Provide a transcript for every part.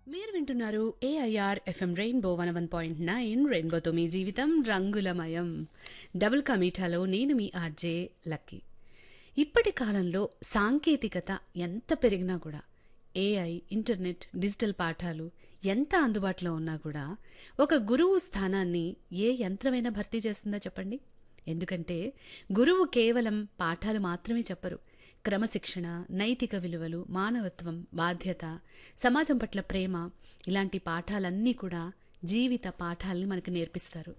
మీరు వింటున్నారు AIR FM rainbow one one point nine రెయిన్బోతో మీ జీవితం రంగులమయం డబుల్ కమీఠాలో నేను మీ ఆర్జే లక్కీ ఇప్పటి కాలంలో సాంకేతికత ఎంత పెరిగినా కూడా ఏఐ ఇంటర్నెట్ డిజిటల్ పాఠాలు ఎంత అందుబాటులో ఉన్నా కూడా ఒక గురువు స్థానాన్ని ఏ యంత్రమైనా భర్తీ చేస్తుందా చెప్పండి ఎందుకంటే గురువు కేవలం పాఠాలు మాత్రమే చెప్పరు క్రమశిక్షణ నైతిక విలువలు మానవత్వం బాధ్యత సమాజం పట్ల ప్రేమ ఇలాంటి పాఠాలన్నీ కూడా జీవిత పాఠాలని మనకు నేర్పిస్తారు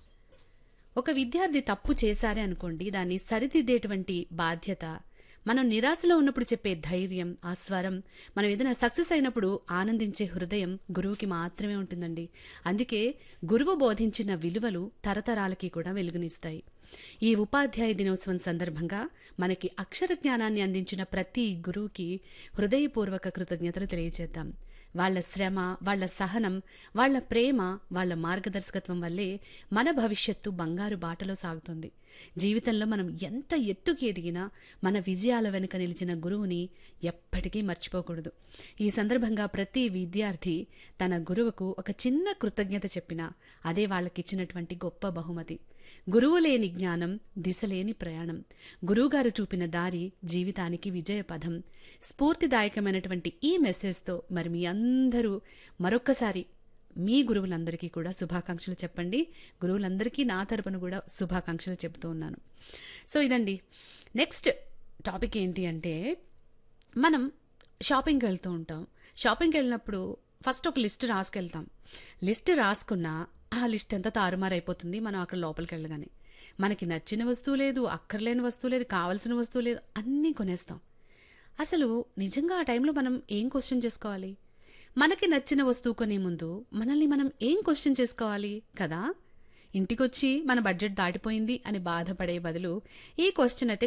ఒక విద్యార్థి తప్పు చేశారే అనుకోండి దాన్ని సరిదిద్దేటువంటి బాధ్యత మనం నిరాశలో ఉన్నప్పుడు చెప్పే ధైర్యం ఆ స్వరం మనం ఏదైనా సక్సెస్ అయినప్పుడు ఆనందించే హృదయం గురువుకి మాత్రమే ఉంటుందండి అందుకే గురువు బోధించిన విలువలు తరతరాలకి కూడా వెలుగునిస్తాయి ఈ ఉపాధ్యాయ దినోత్సవం సందర్భంగా మనకి అక్షర జ్ఞానాన్ని అందించిన ప్రతి గురువుకి హృదయపూర్వక కృతజ్ఞతలు తెలియజేద్దాం వాళ్ళ శ్రమ వాళ్ళ సహనం వాళ్ళ ప్రేమ వాళ్ళ మార్గదర్శకత్వం వల్లే మన భవిష్యత్తు బంగారు బాటలో సాగుతుంది జీవితంలో మనం ఎంత ఎత్తుకి ఎదిగినా మన విజయాల వెనుక నిలిచిన గురువుని ఎప్పటికీ మర్చిపోకూడదు ఈ సందర్భంగా ప్రతి విద్యార్థి తన గురువుకు ఒక చిన్న కృతజ్ఞత చెప్పినా అదే వాళ్ళకిచ్చినటువంటి గొప్ప బహుమతి గురువు లేని జ్ఞానం దిశ లేని ప్రయాణం గురువుగారు చూపిన దారి జీవితానికి విజయ పదం స్ఫూర్తిదాయకమైనటువంటి ఈ మెసేజ్తో మరి మీ అందరూ మరొక్కసారి మీ గురువులందరికీ కూడా శుభాకాంక్షలు చెప్పండి గురువులందరికీ నా తరపున కూడా శుభాకాంక్షలు చెబుతూ ఉన్నాను సో ఇదండి నెక్స్ట్ టాపిక్ ఏంటి అంటే మనం షాపింగ్కి వెళ్తూ ఉంటాం షాపింగ్కి వెళ్ళినప్పుడు ఫస్ట్ ఒక లిస్ట్ రాసుకెళ్తాం లిస్ట్ రాసుకున్న ఆ లిస్ట్ అంతా తారుమారైపోతుంది మనం అక్కడ లోపలికి వెళ్ళగానే మనకి నచ్చిన వస్తువు లేదు అక్కర్లేని వస్తువు లేదు కావలసిన వస్తువు లేదు అన్నీ కొనేస్తాం అసలు నిజంగా ఆ టైంలో మనం ఏం క్వశ్చన్ చేసుకోవాలి మనకి నచ్చిన వస్తువు కొనే ముందు మనల్ని మనం ఏం క్వశ్చన్ చేసుకోవాలి కదా ఇంటికొచ్చి మన బడ్జెట్ దాటిపోయింది అని బాధపడే బదులు ఈ క్వశ్చన్ అయితే